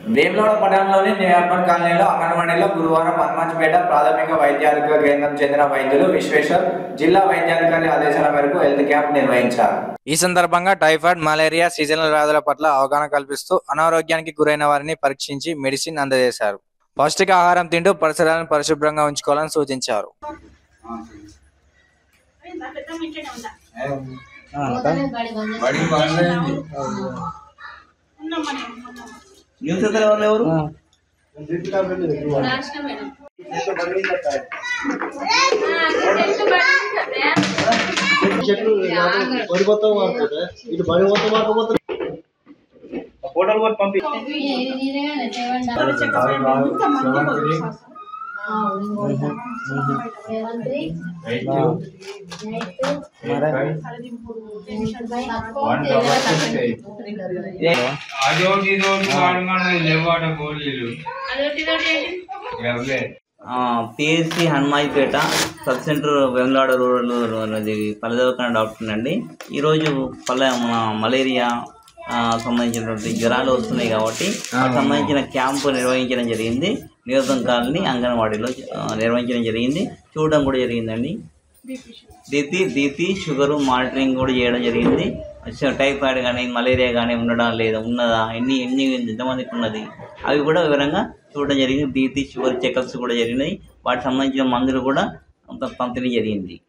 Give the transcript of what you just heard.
వేములవాడ పట్టణంలోని new urban కాలనీలో అంగన్వాడీలో గురువారం హనుమాన్పేట ప్రాథమిక వైద్యాధికార కేంద్రం చెందిన వైద్యులు విశ్వేశ్వర్ జిల్లా వైద్యాధికారి ఆదేశాల మేరకు హెల్త్ క్యాంప్ నిర్వహించారు ఈ సందర్భంగా టైఫాయిడ్ మలేరియా సీజనల్ వ్యాధుల పట్ల అవగాహన కల్పిస్తూ అనారోగ్యానికి గురైన వారిని పరీక్షించి మెడిసిన్ అందజేశారు పౌష్టికాహారం తింటూ పరిసరాలను పరిశుభ్రంగా ఉంచుకోవాలని సూచించారు న్యూస్ పేపర్ ఎవరు ఎవరు చెట్లు వరి మొత్తం మారుతుంది ఇటు బడి మొత్తం మారకపోతే ఫోటోలు కూడా పంపి అదోటి ఇదోటి వాడమని లేవాట గోళీలు ఎవలే PSC Hanumaipeta sub centre Vemulawada rural అది పల్లెదవకన డాక్టర్ అండి ఈరోజు పల్లె మన మలేరియా ఆ, సంబంధించినటువంటి జ్వరాలు వస్తున్నాయి కాబట్టి వాటికి సంబంధించిన క్యాంపు నిర్వహించడం జరిగింది నియోజకం కాలనీ అంగన్వాడీలో ఆ, నిర్వహించడం జరిగింది చూడడం కూడా జరిగిందండి దీతి దీతి షుగరు మానిటరింగ్ కూడా చేయడం జరిగింది అచ్చా టైఫాయిడ్ కానీ మలేరియా కానీ ఉండడా లేదా ఉన్నదా ఎన్ని ఎన్ని ఎంతమందికి ఉన్నది అవి కూడా వివరంగా చూడడం జరిగింది దీతి షుగర్ చెకప్స్ కూడా జరిగినాయి వాటికి సంబంధించిన మందులు కూడా అంత పంపిణీ జరిగింది